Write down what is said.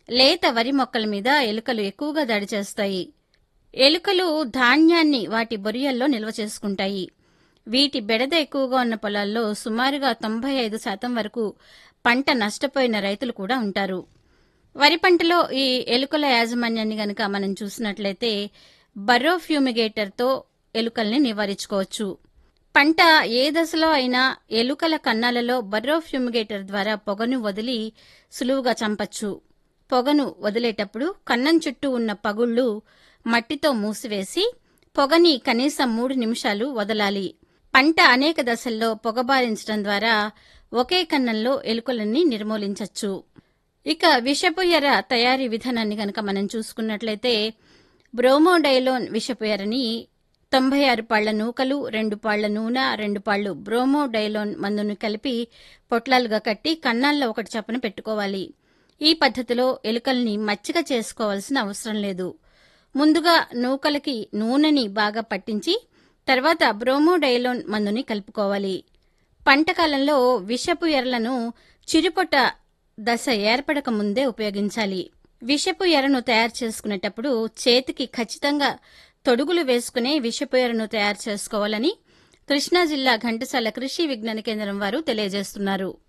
లేత వరి మొక్కల మీద ఎలుకలు ఎక్కువగా దాడి చేస్తాయి ఎలుకలు ధాన్యాన్ని వాటి బొరియల్లో నిల్వ చేసుకుంటాయి వీటి బెడద ఎక్కువగా ఉన్న పొలాల్లో సుమారుగా తొంభై ఐదు శాతం వరకు పంట నష్టపోయిన రైతులు కూడా ఉంటారు వరి పంటలో ఈ ఎలుకల యాజమాన్యాన్ని గనక మనం చూసినట్లయితే బర్రో ఫ్యూమిగేటర్తో ఎలుకల్ని నివారించుకోవచ్చు పంట ఏ దశలో అయినా ఎలుకల కన్నాలలో బర్రో ఫ్యూమిగేటర్ ద్వారా పొగను వదిలి సులువుగా చంపచ్చు పొగను వదిలేటప్పుడు కన్నం చుట్టూ ఉన్న పగుళ్ళు మట్టితో మూసివేసి పొగని కనీసం మూడు నిమిషాలు వదలాలి పంట అనేక దశల్లో పొగబారించడం ద్వారా ఒకే కన్నంలో ఎలుకలన్నీ నిర్మూలించవచ్చు ఇక విషపు ఎర తయారీ విధానాన్ని గనక మనం చూసుకున్నట్లయితే బ్రోమోడైలోన్ విషపు ఎరని తొంభై ఆరు పాళ్ల నూకలు రెండు పాళ్ల నూనె రెండు పాళ్లు బ్రోమోడైలోన్ మందును కలిపి పొట్లాలుగా కట్టి కన్నాల్లో ఒకటి చప్పున పెట్టుకోవాలి ఈ పద్ధతిలో ఎలుకల్ని మచ్చిక చేసుకోవాల్సిన అవసరం లేదు ముందుగా నూకలకి నూనెని బాగా పట్టించి తర్వాత బ్రోమోడైలోన్ మందుని కలుపుకోవాలి పంటకాలంలో విషపు ఎరలను చిరుపొట్ట దశ ఏర్పడక ముందే ఉపయోగించాలి విషపు ఎరను తయారు చేసుకునేటప్పుడు చేతికి ఖచ్చితంగా తొడుగులు వేసుకునే విషపు ఎరను తయారు చేసుకోవాలని కృష్ణా జిల్లా ఘంటసాల కృషి విజ్ఞాన కేంద్రం వారు తెలియజేస్తున్నారు